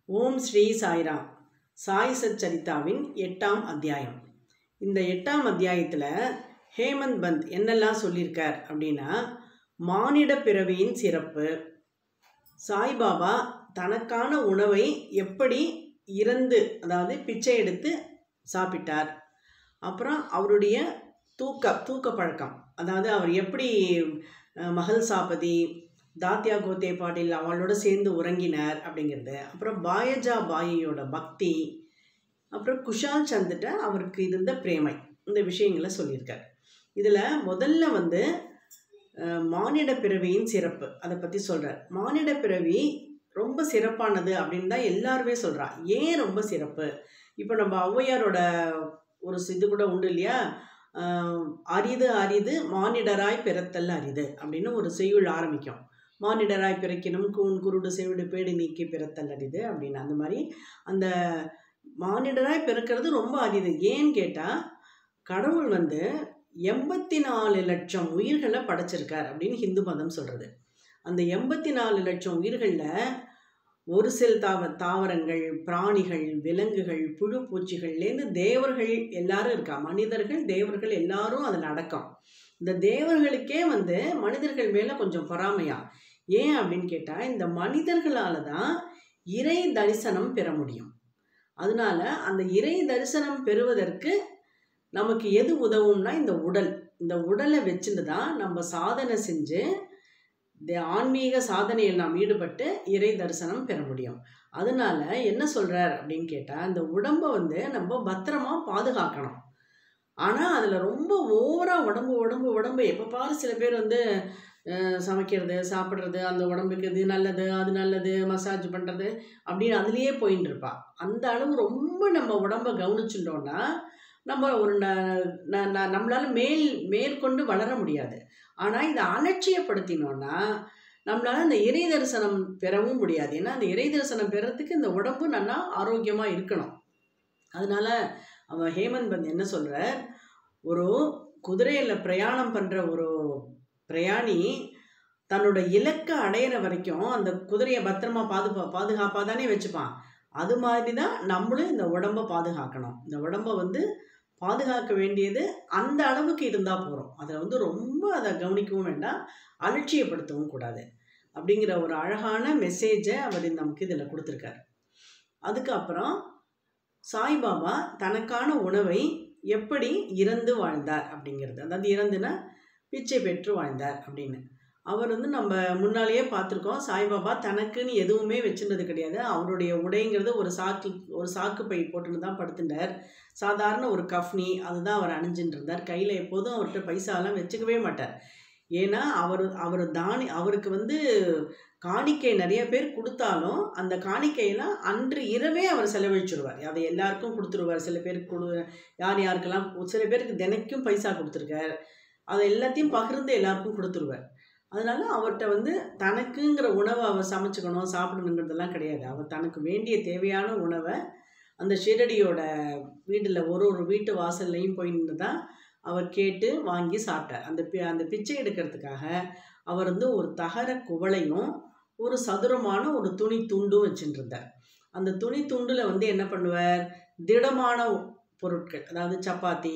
ஓம் ஸ்ரீ சாய்ராம் சாய் சச்சரிதாவின் எட்டாம் அத்தியாயம் இந்த எட்டாம் அத்தியாயத்தில் ஹேமந்த் பந்த் என்னெல்லாம் சொல்லியிருக்கார் அப்படின்னா மானிட பிறவியின் சிறப்பு சாய்பாபா தனக்கான உணவை எப்படி இறந்து அதாவது பிச்சை எடுத்து சாப்பிட்டார் அப்புறம் அவருடைய தூக்க தூக்க பழக்கம் அதாவது அவர் எப்படி அஹ், மகள் சாபதி தாத்யா கோத்தே பாட்டில் அவளோட சேர்ந்து உறங்கினார் அப்படிங்கிறது அப்புறம் பாயஜா பாயியோட பக்தி அப்புறம் குஷால் சந்திட்ட அவருக்கு இருந்த பிரேமை இந்த விஷயங்களை சொல்லியிருக்கார் இதில் முதல்ல வந்து அஹ், மானிட பிறவியின் சிறப்பு அதை பற்றி சொல்கிறார் மானிட பிறவி ரொம்ப சிறப்பானது அப்படின்னு தான் எல்லாருமே சொல்கிறா ஏன் ரொம்ப சிறப்பு இப்போ நம்ம ஔவையாரோட ஒரு இது கூட உண்டு இல்லையா ஆஹ், அரிது அரிது மானிடராய் பிறத்தல் அரிது அப்படின்னு ஒரு செய்யுள் ஆரம்பிக்கும் மானிடராய் பிறக்கினும் கூன் குருடு செவிடு பேடு நீக்கி பிறத்தல் அரிது அப்படின்னு அந்த மாதிரி அந்த மானிடராய் பிறக்கிறது ரொம்ப அரிது ஏன்னு கேட்டால் கடவுள் வந்து எண்பத்தி நாலு லட்சம் உயிர்களை படைச்சிருக்கார் அப்படின்னு ஹிந்து மதம் சொல்கிறது அந்த எண்பத்தி நாலு லட்சம் உயிர்களில் ஒரு சில தாவ தாவரங்கள் பிராணிகள் விலங்குகள் புழு பூச்சிகள்லேருந்து தேவர்கள் எல்லாரும் இருக்கா மனிதர்கள் தேவர்கள் எல்லாரும் அதில் அடக்கம் இந்த தேவர்களுக்கே வந்து மனிதர்கள் மேலே கொஞ்சம் பொறாமையா ஏன் அப்படின்னு கேட்டால் இந்த மனிதர்களால் தான் இறை தரிசனம் பெற முடியும் அதனால அந்த இறை தரிசனம் பெறுவதற்கு நமக்கு எது உதவும்னா இந்த உடல் இந்த உடலை வச்சுட்டு தான் நம்ம சாதனை செஞ்சு இந்த ஆன்மீக சாதனையில் நாம் ஈடுபட்டு இறை தரிசனம் பெற முடியும் அதனால என்ன சொல்றார் அப்படின்னு கேட்டால் இந்த உடம்பை வந்து நம்ம பத்திரமா பாதுகாக்கணும் ஆனால் அதில் ரொம்ப ஓவராக உடம்பு உடம்பு உடம்பு எப்போ பாரு சில பேர் வந்து அஹ், சமைக்கிறது சாப்பிட்றது அந்த உடம்புக்கு இது நல்லது அது நல்லது மசாஜ் பண்ணுறது அப்படின்னு அதுலேயே போயின்னு இருப்பா அந்த அளவு ரொம்ப நம்ம உடம்பை கவனிச்சுட்டோம்னா நம்ம ஒரு ந ந- ந- நம்மளால மேல் மேற்கொண்டு வளர முடியாது ஆனால் இதை அலட்சியப்படுத்தினோன்னா நம்மளால அந்த இறை தரிசனம் பெறவும் முடியாது ஏன்னா அந்த இறை தரிசனம் பெறத்துக்கு இந்த உடம்பு நல்லா ஆரோக்கியமாக இருக்கணும் அதனால அவன் ஹேமந்த் பந்த் என்ன சொல்கிறார் ஒரு குதிரையில் பிரயாணம் பண்ணுற ஒரு பிரயாணி தன்னோட இலக்கை அடையிற வரைக்கும் அந்த குதிரையை பத்திரமா பாதுகா பாதுகாப்பாக தானே வச்சுப்பான் அது மாதிரி தான் நம்மளும் இந்த உடம்பை பாதுகாக்கணும் இந்த உடம்பை வந்து பாதுகாக்க வேண்டியது அந்த அளவுக்கு இருந்தால் போகிறோம் அதில் வந்து ரொம்ப அதை கவனிக்கவும் வேண்டாம் அலட்சியப்படுத்தவும் கூடாது அப்படிங்கிற ஒரு அழகான மெசேஜை அவர் நமக்கு இதில் கொடுத்துருக்காரு அதுக்கப்புறம் சாய்பாபா தனக்கான உணவை எப்படி இறந்து வாழ்ந்தார் அப்படிங்கிறது அதாவது இறந்துனா பிச்சை பெற்று வாழ்ந்தார் அப்படின்னு அவர் வந்து நம்ம முன்னாலேயே பார்த்துருக்கோம் சாய்பாபா தனக்குன்னு எதுவுமே வச்சுருந்தது கிடையாது அவருடைய உடைங்கிறது ஒரு சாக்கு ஒரு சாக்கு பை போட்டுன்னு தான் படுத்துட்டார் சாதாரண ஒரு கஃப்னி அதுதான் அவர் அணிஞ்சுட்டு இருந்தார் கையில் எப்போதும் அவர்கிட்ட பைசாலாம் வச்சுக்கவே மாட்டார் ஏன்னா அவர் அவர் தானி அவருக்கு வந்து காணிக்கை நிறைய பேர் கொடுத்தாலும் அந்த காணிக்கையெல்லாம் அன்று இரவே அவர் செலவழிச்சிருவார் அதை எல்லாருக்கும் கொடுத்துருவார் சில பேருக்கு கொடு யார் யாருக்கெல்லாம் சில பேருக்கு தினைக்கும் பைசா கொடுத்துருக்கார் அதை எல்லாத்தையும் பகிர்ந்து எல்லாருக்கும் கொடுத்துருவார் அதனால அவர்கிட்ட வந்து தனக்குங்கிற உணவை அவர் சமைச்சுக்கணும் சாப்பிடணுங்கிறதெல்லாம் கிடையாது அவர் தனக்கு வேண்டிய தேவையான உணவை அந்த ஷிரடியோட வீட்டில் ஒரு ஒரு வீட்டு வாசல்லையும் போய் நின்று தான் அவர் கேட்டு வாங்கி சாப்பிட்டார் அந்த பி அந்த பிச்சை எடுக்கிறதுக்காக அவர் வந்து ஒரு தகர குவளையும் ஒரு சதுரமான ஒரு துணி துண்டும் வச்சுட்டு இருந்தார் அந்த துணி துண்டில் வந்து என்ன பண்ணுவார் திடமான பொருட்கள் அதாவது சப்பாத்தி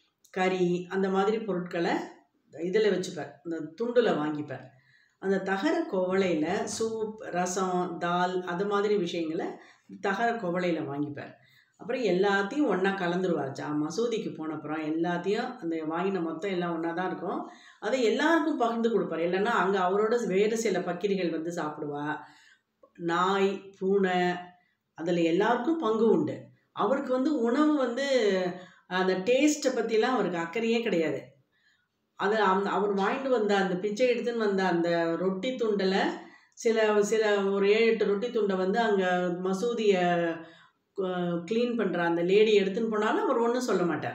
கறி அந்த மாதிரி பொருட்களை இதில் வச்சுப்பார் இந்த துண்டில் வாங்கிப்பார் அந்த தகர குவளையில் சூப் ரசம் தால் அது மாதிரி விஷயங்களை தகர குவளையில் வாங்கிப்பார் அப்புறம் எல்லாத்தையும் ஒன்றா கலந்துருவார் ஜா மசூதிக்கு போன அப்புறம் எல்லாத்தையும் அந்த வாங்கின மொத்தம் எல்லாம் ஒன்றா தான் இருக்கும் அதை எல்லாருக்கும் பகிர்ந்து கொடுப்பார் இல்லைன்னா அங்கே அவரோட வேறு சில பக்கிரிகள் வந்து சாப்பிடுவா நாய் பூனை அதில் எல்லாருக்கும் பங்கு உண்டு அவருக்கு வந்து உணவு வந்து அந்த டேஸ்ட்டை பற்றிலாம் அவருக்கு அக்கறையே கிடையாது அது அந்த அவர் வாங்கிட்டு வந்த அந்த பிச்சை எடுத்துன்னு வந்த அந்த ரொட்டி துண்டில் சில சில ஒரு ஏழு எட்டு ரொட்டி துண்டை வந்து அங்கே மசூதியை க்ளீன் பண்ணுற அந்த லேடி எடுத்துன்னு போனாலும் அவர் ஒன்றும் சொல்ல மாட்டார்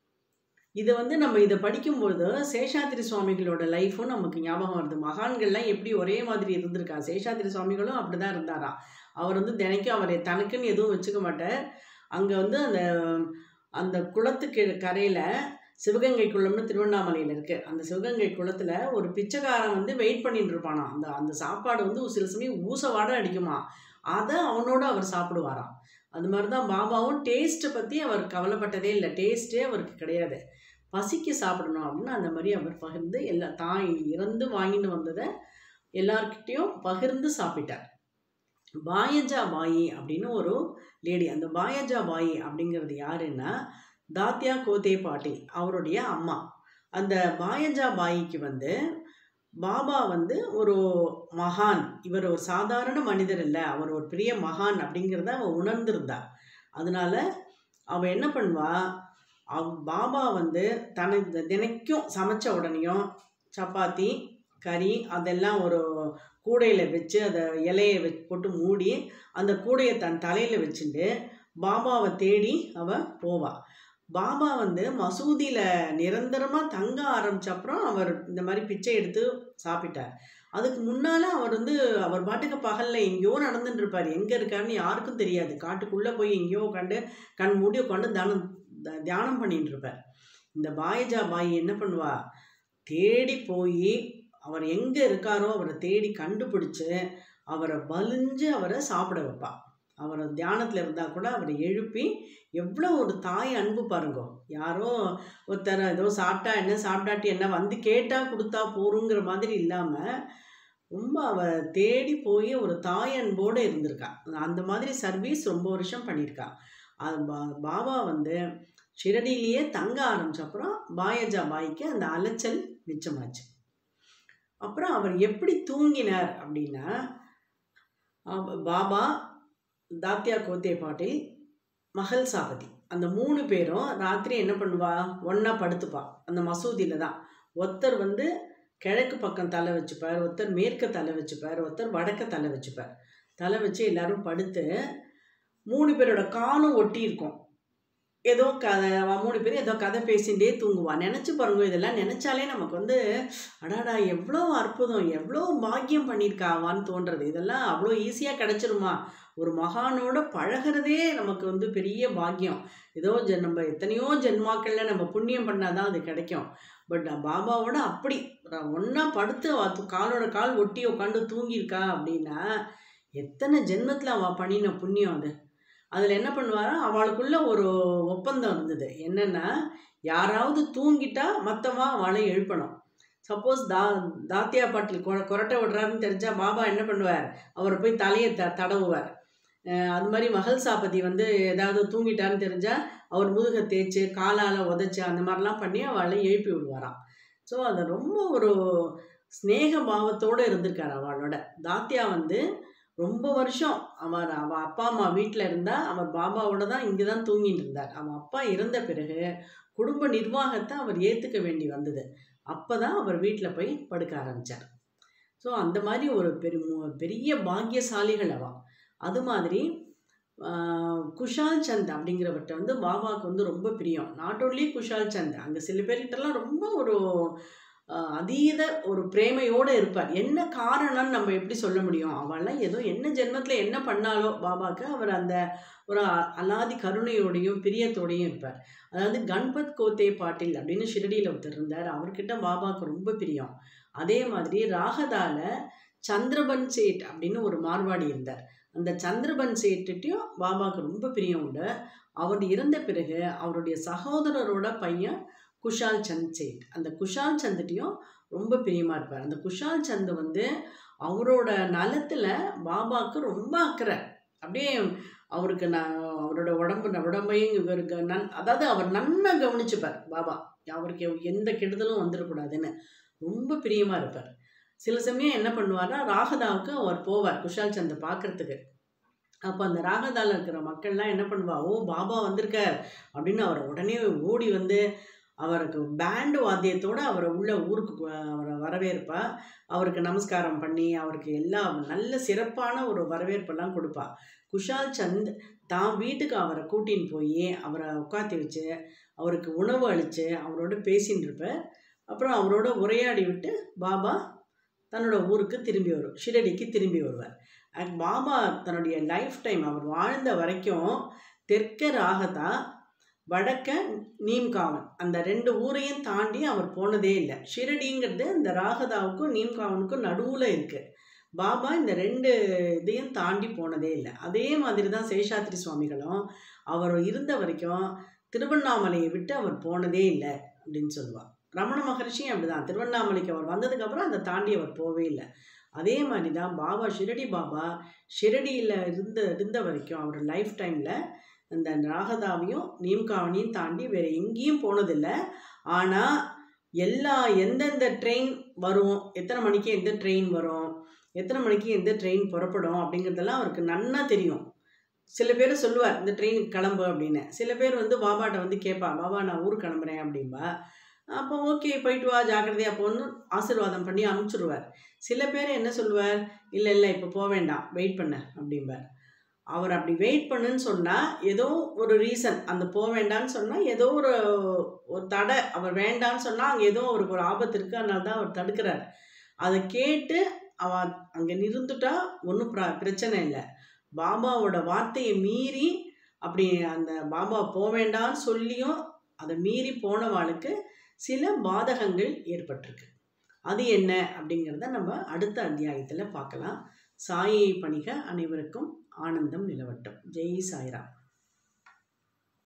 இதை வந்து நம்ம இதை படிக்கும்பொழுது சேஷாத்திரி சுவாமிகளோட லைஃப்பும் நமக்கு ஞாபகம் வருது மகான்கள்லாம் எப்படி ஒரே மாதிரி இருந்திருக்கா சேஷாத்திரி சுவாமிகளும் அப்படி தான் இருந்தாராம் அவர் வந்து தினைக்கும் அவர் தனக்குன்னு எதுவும் வச்சுக்க மாட்டார் அங்கே வந்து அந்த அந்த குளத்துக்கு கரையில் சிவகங்கை குளம்னு திருவண்ணாமலையில் இருக்குது அந்த சிவகங்கை குளத்தில் ஒரு பிச்சைக்காரன் வந்து வெயிட் பண்ணிட்டு இருப்பானா அந்த அந்த சாப்பாடு வந்து ஒரு சில சமயம் ஊச வாடை அடிக்குமா அதை அவனோட அவர் சாப்பிடுவாராம் அது மாதிரி தான் பாபாவும் டேஸ்ட்டை பற்றி அவர் கவலைப்பட்டதே இல்லை டேஸ்ட்டே அவருக்கு கிடையாது பசிக்கு சாப்பிடணும் அப்படின்னு அந்த மாதிரி அவர் பகிர்ந்து எல்லா தான் இறந்து வாங்கிட்டு வந்ததை எல்லார்கிட்டேயும் பகிர்ந்து சாப்பிட்டார் பாயஜா பாயி அப்படின்னு ஒரு லேடி அந்த பாயஜா பாயி அப்படிங்கிறது யாருன்னா தாத்யா கோதே பாட்டில் அவருடைய அம்மா அந்த பாயஜா பாயிக்கு வந்து பாபா வந்து ஒரு மகான் இவர் ஒரு சாதாரண மனிதர் இல்லை அவர் ஒரு பெரிய மகான் அப்படிங்கிறத அவ உணர்ந்திருந்தா அதனால அவ என்ன பண்ணுவா அவ் பாபா வந்து தனக்கு தினைக்கும் சமைச்ச உடனேயும் சப்பாத்தி கறி அதெல்லாம் ஒரு கூடையில் வச்சு அதை இலையை வச்சு போட்டு மூடி அந்த கூடையை தன் தலையில் வச்சுட்டு பாபாவை தேடி அவ போவா பாபா வந்து மசூதியில் நிரந்தரமாக தங்க ஆரம்பிச்ச அப்புறம் அவர் இந்த மாதிரி பிச்சை எடுத்து சாப்பிட்டார் அதுக்கு முன்னால் அவர் வந்து அவர் பாட்டுக்கு பகலில் எங்கேயோ நடந்துட்டு இருப்பார் எங்கே இருக்காருன்னு யாருக்கும் தெரியாது காட்டுக்குள்ளே போய் எங்கேயோ உட்காந்து கண் மூடி உட்காந்து தானம் த- தியானம் பண்ணிட்டு இருப்பார் இந்த பாயஜா பாய் என்ன பண்ணுவா தேடி போய் அவர் எங்கே இருக்காரோ அவரை தேடி கண்டுபிடிச்சு அவரை வலிஞ்சு அவரை சாப்பிட வைப்பா அவர் தியானத்தில் இருந்தால் கூட அவரை எழுப்பி எவ்வளோ ஒரு தாய் அன்பு பாருங்க யாரோ ஒருத்தர் ஏதோ சாப்பிட்டா என்ன சாப்பிட்டாட்டி என்ன வந்து கேட்டால் கொடுத்தா போருங்கிற மாதிரி இல்லாமல் ரொம்ப அவ தேடி போய் ஒரு தாய் அன்போடு இருந்திருக்கா அந்த மாதிரி சர்வீஸ் ரொம்ப வருஷம் பண்ணியிருக்கா அது பா- பாபா வந்து ஷிரடியிலேயே தங்க ஆரம்பிச்ச அப்புறம் பாயஜா பாய்க்கு அந்த அலைச்சல் மிச்சமாச்சு அப்புறம் அவர் எப்படி தூங்கினார் அப்படின்னா அவ- பாபா தாத்தியா கோத்தே பாட்டில் மகள் சாபதி அந்த மூணு பேரும் ராத்திரி என்ன பண்ணுவா ஒன்றா படுத்துப்பா அந்த மசூதியில் தான் ஒருத்தர் வந்து கிழக்கு பக்கம் தலை வச்சுப்பார் ஒருத்தர் மேற்க தலை வச்சுப்பார் ஒருத்தர் வடக்க தலை வச்சுப்பார் தலை வச்சு எல்லாரும் படுத்து மூணு பேரோட காலும் ஒட்டி இருக்கும் ஏதோ கதை அவ மூணு பேரும் ஏதோ கதை பேசிகிட்டே தூங்குவா நினச்சி பாருங்க இதெல்லாம் நினச்சாலே நமக்கு வந்து அடாடா எவ்வளோ அற்புதம் எவ்வளோ பாக்கியம் பண்ணியிருக்காவான்னு தோன்றது இதெல்லாம் அவ்வளோ ஈஸியாக கிடச்சிருமா ஒரு மகானோட பழகிறதே நமக்கு வந்து பெரிய பாக்கியம் ஏதோ ஜெ நம்ம எத்தனையோ ஜென்மாக்களில் நம்ம புண்ணியம் பண்ணாதான் அது கிடைக்கும் பட் பாபாவோட அப்படி ஒன்றா படுத்து அவ து- காலோட கால் ஒட்டி உட்காந்து தூங்கியிருக்கா அப்படின்னா எத்தனை ஜென்மத்தில் அவள் பண்ணின புண்ணியம் அது அதில் என்ன பண்ணுவாரா அவளுக்குள்ள ஒரு ஒப்பந்தம் இருந்தது என்னன்னா யாராவது தூங்கிட்டா மற்றவா அவளை எழுப்பணும் சப்போஸ் தா தாத்தியா பாட்டில் கொ கொரட்டை விடுறாருன்னு தெரிஞ்சா பாபா என்ன பண்ணுவார் அவரை போய் தலையை த தடவுவார் அஹ் அது மாதிரி மகள் சாபதி வந்து ஏதாவது தூங்கிட்டான்னு தெரிஞ்சா அவர் முதுகை தேய்ச்சி காலால் உதைச்சு அந்த மாதிரிலாம் பண்ணி அவளை எழுப்பி விடுவாராம் ஸோ அது ரொம்ப ஒரு ஸ்நேக பாவத்தோடு இருந்திருக்கார் அவளோட தாத்தியா வந்து ரொம்ப வருஷம் அவர் அவள் அப்பா அம்மா வீட்டில் இருந்தால் அவர் பாபாவோட தான் இங்கே தான் தூங்கிட்டு இருந்தார் அவன் அப்பா இறந்த பிறகு குடும்ப நிர்வாகத்தை அவர் ஏற்றுக்க வேண்டி வந்தது அப்போ தான் அவர் வீட்டில் போய் படுக்க ஆரம்பித்தார் ஸோ அந்த மாதிரி ஒரு பெரிய பெரிய பாக்கியசாலிகள் அவ அது மாதிரி ஆஹ், குஷால் சந்த் அப்படிங்கிறவர்கிட்ட வந்து பாபாவுக்கு வந்து ரொம்ப பிரியம் நாட் ஓன்லி குஷால் சந்த் அங்கே சில பேர்கிட்டலாம் ரொம்ப ஒரு ஆஹ், அதீத ஒரு பிரேமையோடு இருப்பார் என்ன காரணம்னு நம்ம எப்படி சொல்ல முடியும் அவள்லாம் ஏதோ என்ன ஜென்மத்தில் என்ன பண்ணாலோ பாபாவுக்கு அவர் அந்த ஒரு அ- அலாதி கருணையோடையும் பிரியத்தோடையும் இருப்பார் அதாவது கண்பத் கோத்தே பாட்டில் அப்படின்னு ஷிரடியில் ஒருத்தர் இருந்தார் அவர்கிட்ட பாபாவுக்கு ரொம்ப பிரியம் அதே மாதிரி ராகதால சந்திரபன் சேட் அப்படின்னு ஒரு மார்வாடி இருந்தார் அந்த சந்திரபன் சேட்டுட்டையும் பாபாவுக்கு ரொம்ப பிரியம் உண்டு அவர் இறந்த பிறகு அவருடைய சகோதரரோட பையன் குஷால் சந்த் சேட் அந்த குஷால் சந்துட்டையும் ரொம்ப பிரியமாக இருப்பார் அந்த குஷால் சந்த் வந்து அவரோட நலத்தில் பாபாவுக்கு ரொம்ப அக்கறை அப்படியே அவருக்கு நான் அவரோட உடம்பு உடம்பையும் இவருக்கு நன் அதாவது அவர் நன்னா கவனிச்சுப்பார் பாபா அவருக்கு எந்த கெடுதலும் வந்துடக்கூடாதுன்னு ரொம்ப பிரியமாக இருப்பார் சில சமயம் என்ன பண்ணுவார்னா ராகதாவுக்கு அவர் போவார் குஷால் சந்தை பார்க்கறதுக்கு அப்போ அந்த ராகதாவில் இருக்கிற மக்கள்லாம் என்ன பண்ணுவா ஓ பாபா வந்திருக்கார் அப்படின்னு அவரை உடனே ஓடி வந்து அவருக்கு பேண்டு வாத்தியத்தோடு அவரை உள்ள ஊருக்கு கு- அவரை வரவேற்பா அவருக்கு நமஸ்காரம் பண்ணி அவருக்கு எல்லா நல்ல சிறப்பான ஒரு வரவேற்பெல்லாம் கொடுப்பா குஷால் சந்த் தான் வீட்டுக்கு அவரை கூட்டின்னு போய் அவரை உட்காத்தி வச்சு அவருக்கு உணவு அளித்து அவரோட பேசின்னு இருப்பார் அப்புறம் அவரோட உரையாடி விட்டு பாபா தன்னோட ஊருக்கு திரும்பி வரும் ஷிரடிக்கு திரும்பி வருவார் அண்ட் பாபா தன்னுடைய லைஃப் டைம் அவர் வாழ்ந்த வரைக்கும் தெற்க ராகதா வடக்க நீம்காவன் அந்த ரெண்டு ஊரையும் தாண்டி அவர் போனதே இல்லை ஷிரடிங்கிறது அந்த ராகதாவுக்கும் நீம்காவனுக்கும் நடுவில் இருக்குது பாபா இந்த ரெண்டு இதையும் தாண்டி போனதே இல்லை அதே மாதிரி தான் சேஷாத்ரி சுவாமிகளும் அவர் இருந்த வரைக்கும் திருவண்ணாமலையை விட்டு அவர் போனதே இல்லை அப்படின்னு சொல்லுவார் ரமண மகர்ஷியும் அப்படிதான் திருவண்ணாமலைக்கு அவர் வந்ததுக்கப்புறம் அதை தாண்டி அவர் போவே இல்லை அதே மாதிரி தான் பாபா ஷிரடி பாபா ஷிரடியில் இருந்த இருந்த வரைக்கும் அவர் லைஃப் டைமில் இந்த ராகதாவையும் நீம்காவனையும் தாண்டி வேறு எங்கேயும் போனதில்லை ஆனால் எல்லா எந்தெந்த ட்ரெயின் வரும் எத்தனை மணிக்கு எந்த ட்ரெயின் வரும் எத்தனை மணிக்கு எந்த ட்ரெயின் புறப்படும் அப்படிங்கிறதெல்லாம் அவருக்கு நன்னா தெரியும் சில பேர் சொல்லுவார் இந்த ட்ரெயினுக்கு கிளம்பு அப்படின்னு சில பேர் வந்து பாபாட்ட வந்து கேட்பா பாபா நான் ஊருக்கு கிளம்புறேன் அப்படின்பா அப்போ ஓகே போயிட்டு வா ஜாக்கிரதையா போன்னு ஆசீர்வாதம் பண்ணி அனுப்பிச்சிடுவார் சில பேர் என்ன சொல்லுவார் இல்லை இல்லை இப்போ போக வேண்டாம் வெயிட் பண்ண அப்படிம்பார் அவர் அப்படி வெயிட் பண்ணுன்னு சொன்னால் ஏதோ ஒரு ரீசன் அந்த போக வேண்டாம்னு சொன்னால் ஏதோ ஒரு ஒரு தடை அவர் வேண்டாம்னு சொன்னால் அங்கே ஏதோ அவருக்கு ஒரு ஆபத்து இருக்குது அதனால தான் அவர் தடுக்கிறார் அதை கேட்டு அவ அங்கே நிறுந்துட்டா ஒன்றும் பிர பிரச்சனை இல்லை பாபாவோட வார்த்தையை மீறி அப்படி அந்த பாபா போக வேண்டாம்னு சொல்லியும் அதை மீறி போனவாளுக்கு சில பாதகங்கள் ஏற்பட்டிருக்கு அது என்ன அப்படிங்கிறத நம்ம அடுத்த அத்தியாயத்தில் பார்க்கலாம் சாயை பணிக அனைவருக்கும் ஆனந்தம் நிலவட்டும் ஜெய் சாய்ராம்